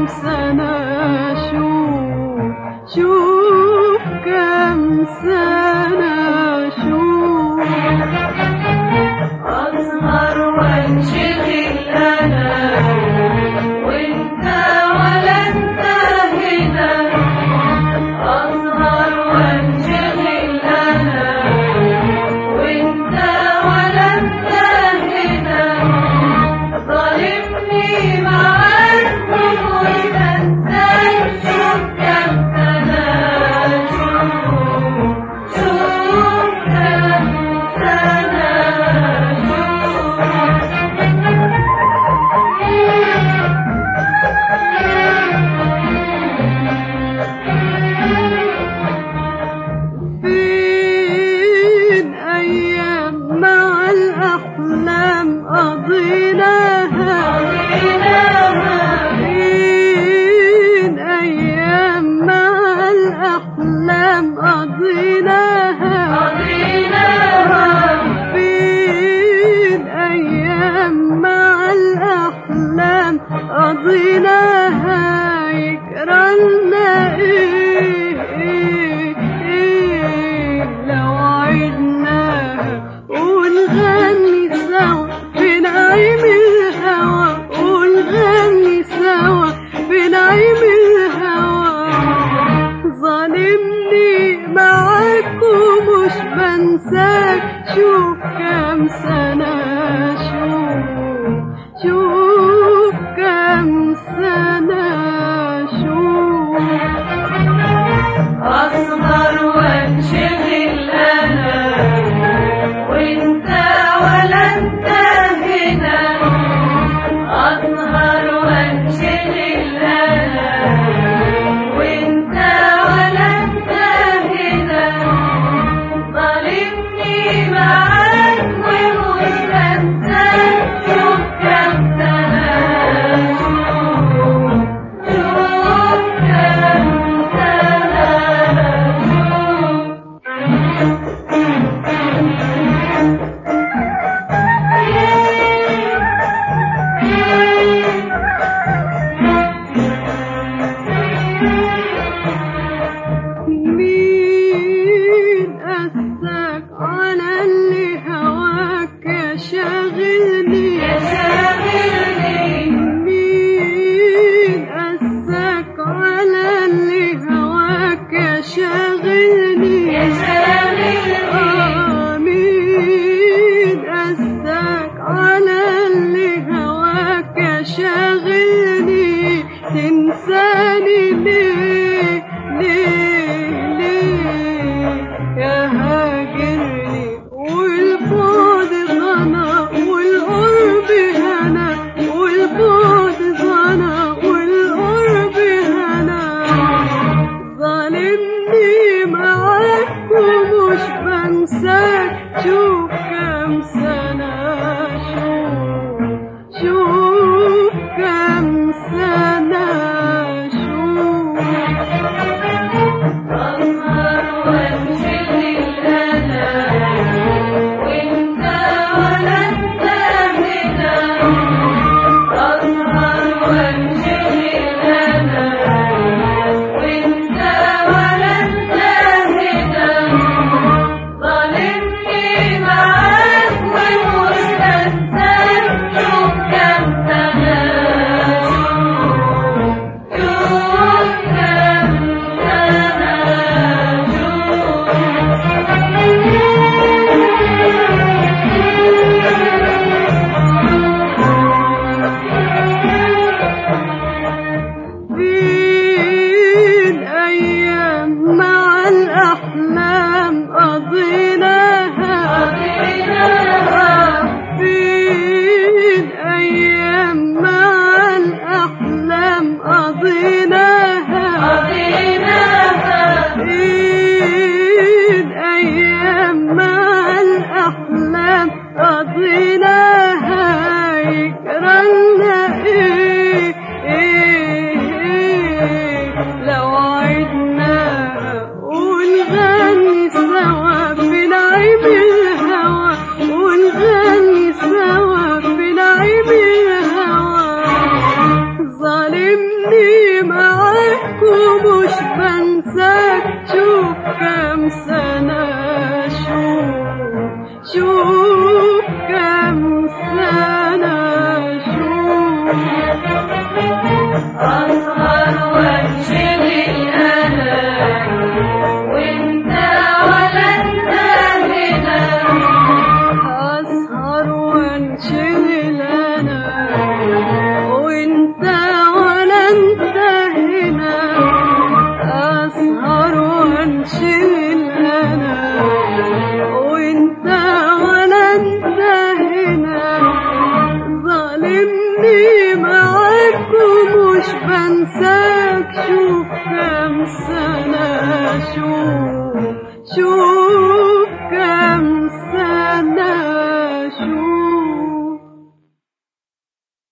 سنة شوف شوف كم سنة شوف أسهر وانشغل أنا وأنت ولا أنت هنا أسهر وانشغل أنا وأنت ولا أنت هنا ظالمني معاك ومش بنساك شوف كم سنة شوف شوف كم سنة شوف فين أيام مع الأحلام قضيناها فين أيام مع الأحلام قضيناها فين أيام مع الأحلام قضيناها يكرهنا إيه إيه إيه لو عدناها ونغني سوا في نعيم الهوى ونغني سوا في نعيم الهوى ظالمني معاك ومش بنساك شوف كم سنة شوف شوف كم سنة شوف أسهر وانشغل أنا وأنت ولا أنت هنا أسهر وانشغل أنا وأنت ولا أنت هنا ظالمني معاك ومش بنساك شوف كم سنة شوف شوف كم سنة شوف مين أساك على اللي هواك يا شاغلني يا شاغلني مين أساك على اللي هواك يا شاغلني يا شاغلني آه مين أساك على اللي هواك يا شاغلني تنساني ليه ليه ليه يا هاجرني والبعد غنى والقرب هنا والبعد غنى والقرب هنا ظالمني معاك ومش بنساك شوف كم سنة شوف شوف كم سنة شوف أسهر وانشغل أنا وأنت ولا أنت هنا أسهر وانشغل أنا وأنت ولا أنت هنا ظالمني معاك ومش بنساك شوف كم سنة شوف شوف كم سنة فين أيام مع الأحلام قضيناها فين أيام مع الأحلام قضيناها فين أيام مع الأحلام قضيناها يكرهنا إيه إيه إيه لو عدناها ونغني سوا في سنة شوف شوف كم سنة شوف أسهر وانشغل أنا وأنت ولا أنت هنا أسهر وانشغل أنا وأنت ولا أنت هنا أسهر وانشغل أنا وأنت ولا أنت هنا ظالمني معاك ومش بنساك شوف كم سنة شوف شوف كم